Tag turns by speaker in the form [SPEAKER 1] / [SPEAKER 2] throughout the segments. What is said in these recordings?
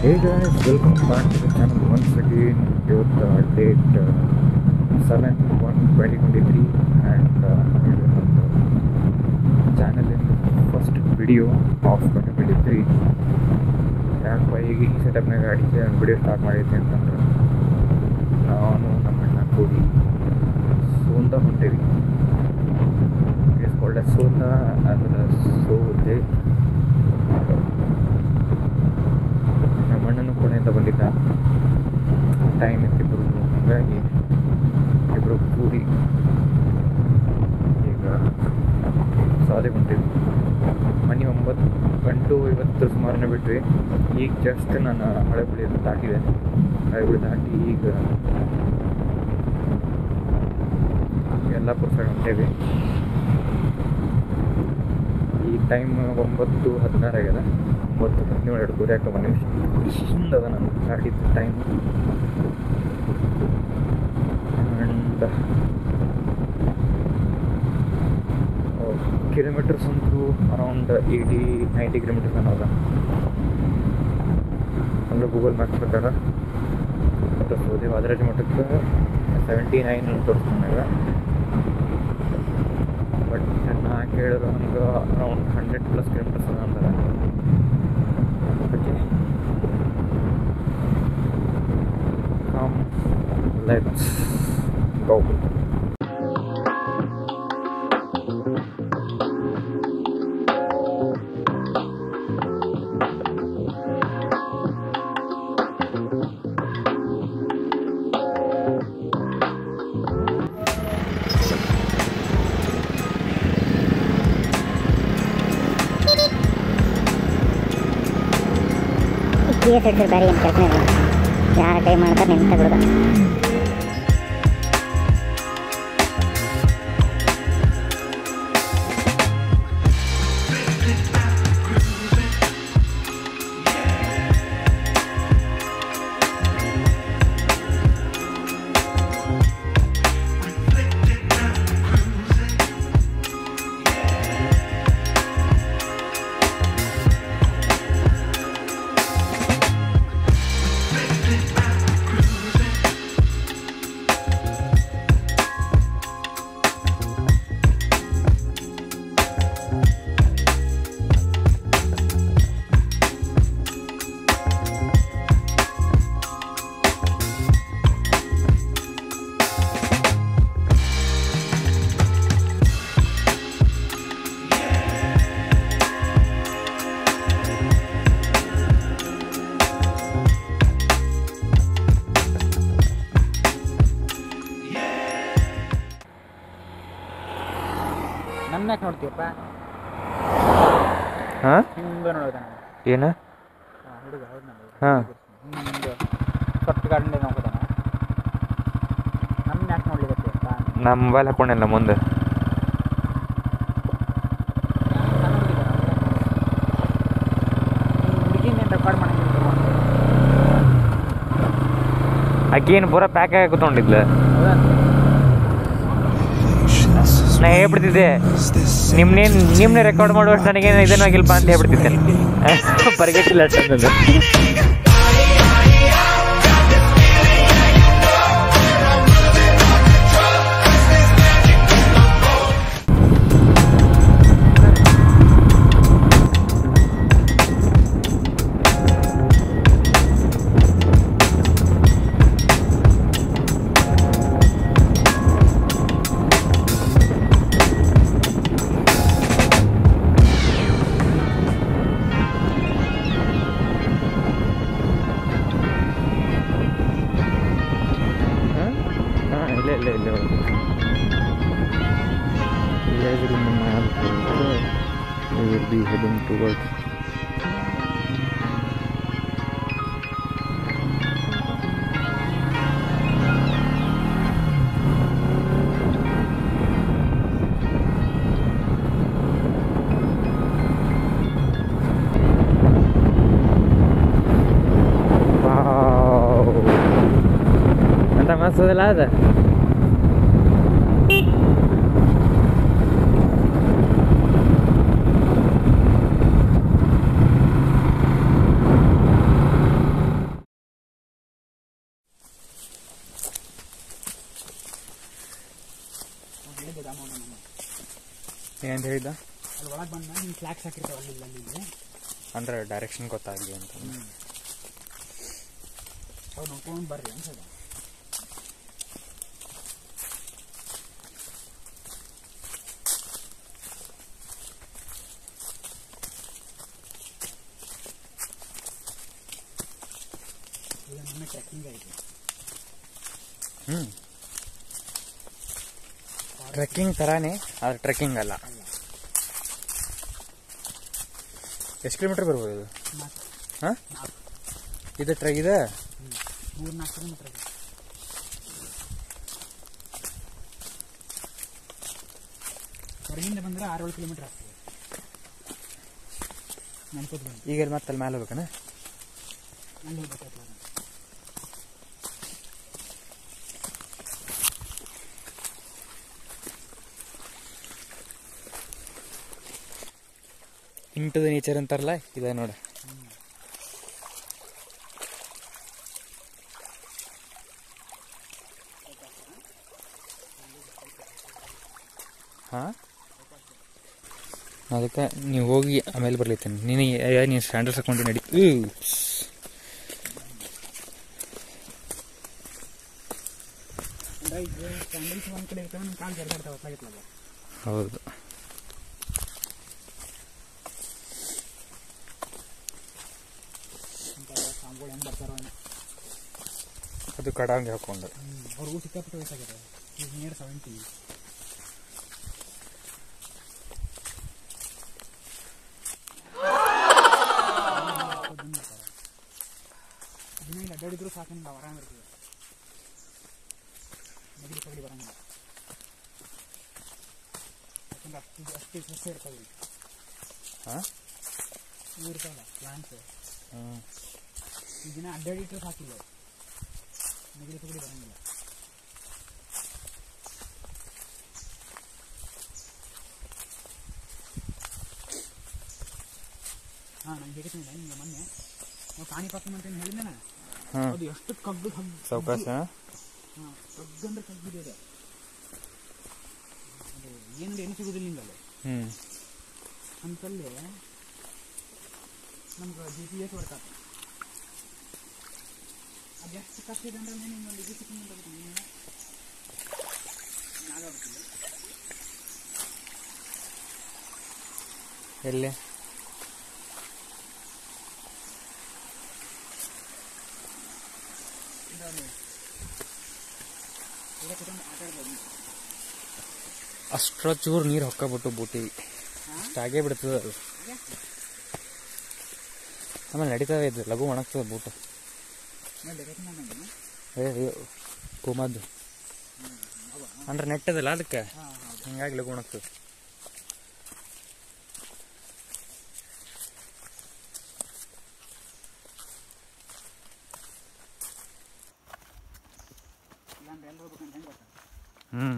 [SPEAKER 1] Hey guys, welcome back to the channel once again. ಇವತ್ತು date seven one twenty twenty three and ಇದು ನಮ್ಮದು ಚಾನಲಿಂದ first video of twenty twenty three ಯಾಕಪ್ಪ ಈಗ ಈ ಸೆಟಪ್ನಾಗ ಅಡಿಕೆ ವಿಡಿಯೋ ಸ್ಟಾರ್ಟ್ ಮಾಡಿದ್ದೆ ಅಂತಂದ್ರೆ ನಾನು ನಮ್ಮ ಅಣ್ಣ ಕೂಡಿ ಸೋಂದ ಹೊಂಟೇವಿ ಇಟ್ಸ್ ಕಾಲ್ಡ್ ಸೋಂದ ಅಂದ್ರೆ ಸೋದೆ ನಮ್ಮ ಅಣ್ಣನೂ ಪುಣೆಯಿಂದ ಬಂದಿದ್ದ ಟೈಮ್ ಇಬ್ರು ಹಾಗಾಗಿ ಇಬ್ಬರು ಕೂಡಿ ಈಗ ಸಾಲೆ ಹೊಂಟಿವಿ ಮನೆ ಒಂಬತ್ತು ಗಂಟು ಇವತ್ತು ಸುಮಾರನೇ ಬಿಟ್ವಿ ಈಗ ಜಸ್ಟ್ ನಾನು ಹಳೆ ಬಿಳಿ ದಾಟಿದೆ ಹಳೆ ಬಿಳಿ ದಾಟಿ ಈಗ ಯಲ್ಲಾಪುರ ಸೈಡ್ ಹೊಂಟೇವಿ ಈ ಟೈಮ್ ಒಂಬತ್ತು ಹದಿನಾರು ಆಗ್ಯದ ಒಂಬತ್ತು ಹದಿನೇಳು ಎರಡು ದೂರ ಯಾಕೆ ಒಂದು ನಿಮಿಷ ಅದ ನಾನು ಗಾಡಿದ್ದು ಟೈಮ್ ಆ್ಯಂಡ್ ಕಿಲೋಮೀಟರ್ಸ್ ಅಂತೂ ಅರೌಂಡ್ ಏಯ್ಟಿ ನೈಂಟಿ ಕಿಲೋಮೀಟರ್ಸ್ ಅನ್ನೋದ ಅಂದರೆ ಗೂಗಲ್ ಮ್ಯಾಪ್ಸ್ ಪ್ರಕಾರ ಮತ್ತು ಸೋದೆ ವಾದರಾಜ ಮಠಕ್ಕೆ ಸೆವೆಂಟಿ ನೈನ್ ತೋರಿಸ್ಕೊಂಡಾಗ ಬಟ್ ನಾ ಕೇಳಿದ್ರೆ ನಮ್ಗೆ ಅರೌಂಡ್ ಹಂಡ್ರೆಡ್ ಪ್ಲಸ್ ಕಿಲೋಮೀಟರ್ಸ್ ಅದ ಅಂತಾರೆ okay come let's go
[SPEAKER 2] K S ಹಿಡಿದ್ರೆ ಬೇರೆ ಏನು ಕೆಲಸ ಇಲ್ಲ ಯಾರ ಕೈ ಮಾಡ್ತಾರೆ ನಿಂತ ಬಿಡೋದು
[SPEAKER 3] ನನ್ನ ಯಾಕೆ ನೋಡ್ತೀಯಪ್ಪ
[SPEAKER 1] ಹಾಂ
[SPEAKER 3] ಹಿಂಗೆ ನೋಡೋದ
[SPEAKER 1] ಏನು
[SPEAKER 3] ಹುಡುಗ ಹೌದು ನಾನು
[SPEAKER 1] ಹಾಂ
[SPEAKER 3] ಹಿಂಗೆ ಸೊಟ್ಟು ಗಾರ್ಡನ್ ನೋಡ್ಕೋತಾನ ನನ್ನ ಯಾಕೆ ನೋಡ್ಲಿಕತ್ತೀಯಪ್ಪ
[SPEAKER 1] ನಾ ಮೊಬೈಲ್ ಹಾಕೊಂಡಿಲ್ಲ ಮುಂದೆ
[SPEAKER 3] ಹುಡುಗಿನ ಏನು ರೆಕಾರ್ಡ್ ಮಾಡಂಗಿಲ್ಲ
[SPEAKER 1] ಆಕಿ ಏನು ಪೂರ ಪ್ಯಾಕ್ ಆಗಿ ಕೂತ್ಕೊಂಡಿದ್ಲು
[SPEAKER 3] ಹೌದಾ
[SPEAKER 1] ನಾ ಹೇಳ್ಬಿಡ್ತಿದ್ದೆ ನಿಮ್ನೇ ನಿಮ್ನೆ ರೆಕಾರ್ಡ್ ಮಾಡುವಷ್ಟು ನನಗೆ ಇದನ್ನು ಆಗಿಲ್ಪ ಅಂತ ಹೇಳ್ಬಿಡ್ತಿದ್ದೆ ಪರಿಗೆಟ್ಟಿಲ್ಲ ಅಷ್ಟೊಂದು ಹಾಂ ಇಲ್ಲ ಇಲ್ಲ ಇಲ್ಲ ಇಲ್ಲೇ map we will be heading towards Wow. ಅಂತ ಮಸ್ತದಲ್ಲ ಅದ
[SPEAKER 3] ಹೇಳಿದ್ದೆ ದಾಮೋಣ ನಾನು
[SPEAKER 1] ಏನಂತ ಹೇಳಿದ್ದ
[SPEAKER 3] ಅಲ್ಲಿ ಒಳಗೆ ಬಂದ ನೀನು ಫ್ಲಾಕ್ಸ್ ಹಾಕಿರ್ತಾವೆ ಅಲ್ಲಿ ಇಲ್ಲಿ ಅಲ್ಲಿ ಇಲ್ಲಿ
[SPEAKER 1] ಅಂದ್ರೆ ಡೈರೆಕ್ಷನ್ ಗೊತ್ತಾಗಲಿ ಅಂತ
[SPEAKER 3] ಅವ್ರು ನೋಡ್ಕೊಂಡು ಬರ್ರಿ ಅನ್ಸದ ಈಗ ನಮ್ಮ ಟ್ರೆಕ್ಕಿಂಗ್ ಐತಿ
[SPEAKER 1] ಹ್ಞೂ ಟ್ರೆಕ್ಕಿಂಗ್ ಥರಾನೇ ಆದ್ರೆ ಟ್ರೆಕ್ಕಿಂಗ್ ಅಲ್ಲ
[SPEAKER 3] ಅಲ್ಲ
[SPEAKER 1] ಎಷ್ಟು ಕಿಲೋಮೀಟ್ರ್ ಬರ್ಬೋದು ಇದು
[SPEAKER 3] ನಾಲ್ಕು
[SPEAKER 1] ಹಾಂ
[SPEAKER 3] ನಾಲ್ಕು
[SPEAKER 1] ಇದು ಟ್ರೆಕ್ ಇದೆ
[SPEAKER 3] ಹ್ಞೂ ಮೂರು ನಾಲ್ಕು ಕಿಲೋಮೀಟ್ರ್ ಇದೆ ಹೊರಗಿಂದ ಬಂದರೆ ಆರು ಏಳು ಕಿಲೋಮೀಟ್ರ್ ಆಗ್ತದೆ ನೆನ್ಕೋತ ಬಂದು
[SPEAKER 1] ಈಗ ಎಲ್ಲಿ ಮತ್ತೆ ಅಲ್ಲಿ ಮೇಲೆ ಹೋಗ್ಬೇಕನ
[SPEAKER 3] ಅಲ್ಲಿ ಹೋಗ್ಬೇಕಾಗ್ತದೆ
[SPEAKER 1] ಇಂಟು ದ ನೇಚರ್ ಅಂತಾರಲ್ಲ ಇದೆ ನೋಡಿ ಹಾಂ ಅದಕ್ಕೆ ನೀವು ಹೋಗಿ ಆಮೇಲೆ ಬರ್ಲಿತ್ತೇನೆ ನೀನು ಯಾ- ನೀನು ಸ್ಟ್ಯಾಂಡರ್ಸ್ ಹಾಕೊಂಡು ನಡಿ ಊ.
[SPEAKER 3] ಅಂದ್ರೆ ಈಗ ಸ್ಟ್ಯಾಂಡಲ್ಸ್ ಒಂದು ಕಡೆ ಇರ್ತವೆ ನಮ್ಮ ಕಾಲು ಜರ್ದಾಡ್ತಾವೆ ಹೊತ್ತಾಗಿತ್ತಲ್ಲ
[SPEAKER 1] ಹೌದು
[SPEAKER 3] ಅಂತ ಸಾಂಬ್ಗಳು ಹೆಂಗೆ ಬರ್ತಾರೋ ಏನೋ
[SPEAKER 1] ಅದು ಕಡಂಗೆ ಹಾಕೊಂಡು
[SPEAKER 3] ಅವ್ರಿಗೂ ಸಿಕ್ಕಾಪಟ್ಟೆ ವಯಸ್ಸಾಗಿದೆ ಈಗ ನಿಯರ್ ಸೆವೆಂಟಿ ದಿನ ಇಲ್ಲಿ ಅಡ್ಡಾಡಿದ್ರು ಸಾಕು ನಾವು ಆರಾಮ ಇರ್ತೀವಿ ನೆಗಡಿ ಪಗಡಿ ಬರಂಗಿಲ್ಲ ಯಾಕಂದ್ರೆ ಅಷ್ಟು ಅಷ್ಟು ಸಸ್ಯ ಇರ್ತಾವೆ ಇಲ್ಲಿ.
[SPEAKER 1] ಹಾಂ
[SPEAKER 3] ಇವು ಇರ್ತಾವಲ್ಲ ಪ್ಲಾಂಟ್ಸ್
[SPEAKER 1] ಹ್ಞೂ
[SPEAKER 3] ಈ ದಿನ ಅಡ್ಡಾಡಿಟ್ರೆ ಸಾಕಿಲ್ಲ ನೆಗಡಿ ಪಗಡಿ ಬರಂಗಿಲ್ಲ ಹಾಂ ನಂಗೆ ಹೇಳ್ತೀನಿ ನಿಮಗೆ ಮೊನ್ನೆ ನಾವು ಕಾಣಿಪಾಕ ಅಂತ ಹೇಳಿದ್ದೇನೆ
[SPEAKER 1] ಹಾಂ
[SPEAKER 3] ಅದು ಎಷ್ಟು ಕಗ್ಗು ಹಗ್ಗು
[SPEAKER 1] ಸಾವಕಾಶ
[SPEAKER 3] ಹಾಂ ಕಗ್ಗಂದ್ರೆ ಕಗ್ಗಿದೆ ಅದು ಅದು ಏನು ಏನು ಸಿಗೋದಿಲ್ಲ ನಿಂಗಲ್ಲಿ
[SPEAKER 1] ಹ್ಞೂ
[SPEAKER 3] ಅಂತಲ್ಲಿ ನಮ್ಗೆ ಜಿ ಪಿ ಎಸ್ ವರ್ಕ್ ಆಗ್ತದೆ ಅದು ಎಷ್ಟು ಕಷ್ಟ ಇದೆ ಅಂದ್ರೆ ನಿಮ್ಗೆ ಒಂದು ಇದು ಸಿಕ್ಕಿಂಗ್ ನೀನು ಆಗೋಗ್ತಿಲ್ಲ
[SPEAKER 1] ಎಲ್ಲಿ
[SPEAKER 3] ಇದಾವೆ ಈಗ ಕುತ್ಕೊಂಡು ಆಟ ಆಡ್ಬೋದು
[SPEAKER 1] ಅಷ್ಟರ ಚೂರು ನೀರು ಹೊಕ್ಕಬಿಟ್ಟು ಬೂಟಿ
[SPEAKER 3] ಹಾಂ
[SPEAKER 1] ಅಷ್ಟಾಗೇ ಬಿಡ್ತದೆ ಅದು ಆಮೇಲೆ ನಡೀತದೆ ಇದು ಲಘು ಒಣಗ್ತದೆ ಬೂಟು
[SPEAKER 3] ನೋಡಿ ರೆಕಮೆಂಡ್ ಮಾಡಿ
[SPEAKER 1] ಏ ಕುಮದ್ದು ಅಂದ್ರೆ ನೆಟ್ಟದಲ್ಲ ಅದಕ್ಕೆ
[SPEAKER 3] ಹಾಂ ಹೌದು
[SPEAKER 1] ಹಿಂಗಾಗಿ ಲಘು ಒಣಗ್ತದೆ
[SPEAKER 3] ಇಲ್ಲಾಂದ್ರೆ ಎಲ್ಲಿ ಹೋಗ್ಬೇಕಂತ ಹೆಂಗೆ ಗೊತ್ತಾ
[SPEAKER 1] ಹ್ಞೂ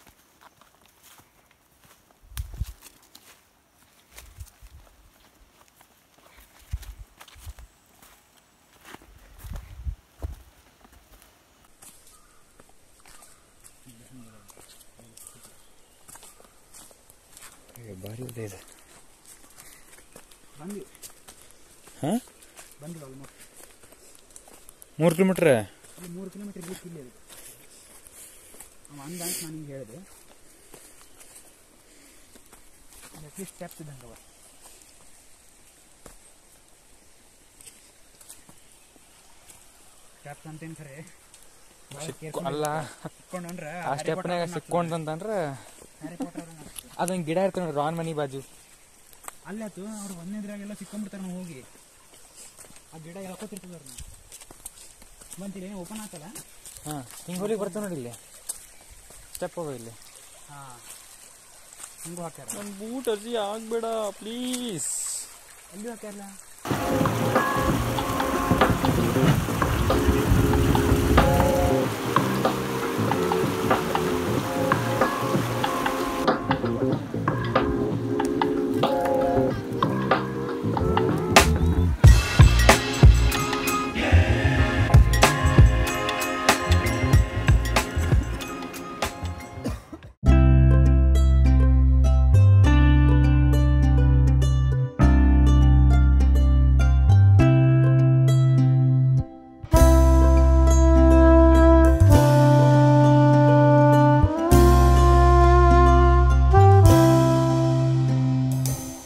[SPEAKER 1] ಭಾರಿ ಇದೆ ಇದು
[SPEAKER 3] ಬಂದು
[SPEAKER 1] ಹಾಂ
[SPEAKER 3] ಬಂದಿಲ್ಲ ಆಲ್ಮೋಸ್ಟ್
[SPEAKER 1] ಮೂರು ಕಿಲೋಮೀಟ್ರ್
[SPEAKER 3] ಇಲ್ಲಿ ಮೂರು ಕಿಲೋಮೀಟರ್ ಇರ್ಲಿಕ್ಕೆ ಇಲ್ಲಿ ಅದು ಅವ ಅಂದ ಅಂತ ನಾನು ಹಿಂಗೆ ಹೇಳಿದೆ ಅಟ್ಲೀಸ್ಟ್ ಸ್ಟೆಪ್ಸ್ ಇದ್ದಂಗೆ ಅವ ಸ್ಟೆಪ್ಸ್ ಅಂತೇನು ಖರೆ ಭಾಳ careful
[SPEAKER 1] ಅಲ್ಲ
[SPEAKER 3] ಸಿಕ್ಕೊಂಡು ಅಂದ್ರೆ
[SPEAKER 1] ಆ ಸ್ಟೆಪ್ನಾಗ ಸಿಕ್ಕೊಂಡ್ತಂತಂದ್ರೆ
[SPEAKER 3] ಹ್ಯಾರಿ ಪಾಟರ್ ಅವ್ರನ್ನ ಹಾಕ್ತಾರೆ.
[SPEAKER 1] ಅದೊಂದು ಗಿಡ ಇರ್ತದೆ ನೋಡಿ ರಾನ್ ಮನಿ ಬಾಜು
[SPEAKER 3] ಅಲ್ಲೇ ಆತು ಅವ್ರು ಒಂದನೇದ್ರಾಗೆಲ್ಲ ಸಿಕ್ಕೊಂಡ್ಬಿಡ್ತಾರೆ ನಾವು ಹೋಗಿ ಆ ಗಿಡ ಎಳ್ಕೊತಿರ್ತದ ಅವ್ರನ್ನ ಬಂತೀರಿ ಓಪನ್ ಆತಲ್ಲ
[SPEAKER 1] ಹಾಂ ಹಿಂಗೆ ಹೋಲಿಗೆ ಬರ್ತದೆ ನೋಡಿ ಇಲ್ಲಿ ಸ್ಟೆಪ್ ಹೋಗ ಇಲ್ಲಿ
[SPEAKER 3] ಹಾಂ ಹಿಂಗೂ ಹಾಕ್ಯಾರ
[SPEAKER 1] ನನ್ನ ಬೂಟ್ ಅರ್ಜಿ ಆಗ್ಬೇಡ ಪ್ಲೀಸ್
[SPEAKER 3] ಎಲ್ಲಿ ಹಾಕ್ಯಾರಲ್ಲ